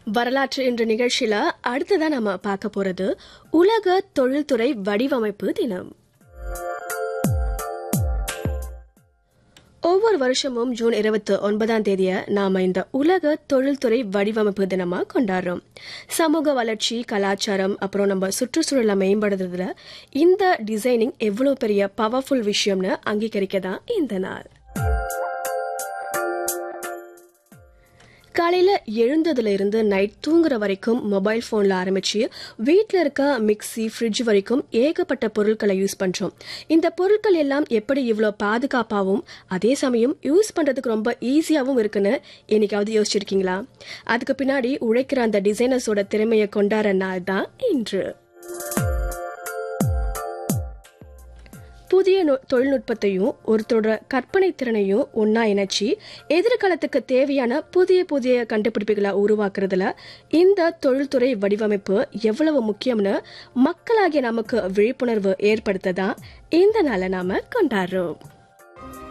வரலாற்று என்ற நிகழ்ச்சியில அடுத்ததா நம்ம பார்க்க போறது உலக தொழில்துறை வடிவமைப்பு தினம் ஒவ்வொரு வருஷமும் ஜூன் இருபத்தி ஒன்பதாம் தேதிய நாம இந்த உலக தொழில்துறை வடிவமைப்பு தினமா கொண்டாடுறோம் சமூக வளர்ச்சி கலாச்சாரம் அப்புறம் நம்ம சுற்றுச்சூழலை மேம்படுத்துறதுல இந்த டிசைனிங் எவ்வளவு பெரிய பவர்ஃபுல் விஷயம்னு அங்கீகரிக்க தான் இந்த நாள் காலையில எழுந்ததுல இருந்து நைட் தூங்குற வரைக்கும் மொபைல் போன்ல ஆரம்பிச்சு வீட்ல இருக்க மிக்ஸி ஃப்ரிட்ஜ் வரைக்கும் ஏகப்பட்ட பொருட்களை யூஸ் பண்றோம் இந்த பொருட்கள் எல்லாம் எப்படி இவ்வளோ பாதுகாப்பாகவும் அதே சமயம் யூஸ் பண்றதுக்கு ரொம்ப ஈஸியாகவும் இருக்குன்னு என்னைக்காவது யோசிச்சிருக்கீங்களா அதுக்கு பின்னாடி உழைக்கிற அந்த டிசைனர்ஸோட திறமையை கொண்டாடுற நாள் தான் இன்று புதிய நு- தொழில்நுட்பத்தையும் ஒருத்தரோட கற்பனை திறனையும் ஒன்னா இணைச்சி எதிர்காலத்துக்கு தேவையான புதிய புதிய கண்டுபிடிப்புகளை உருவாக்குறதுல இந்த தொழில்துறை வடிவமைப்பு எவ்வளவு முக்கியம்னு மக்களாகிய நமக்கு விழிப்புணர்வு ஏற்படுத்ததான் இந்த நாளை நாம கொண்டாடுறோம்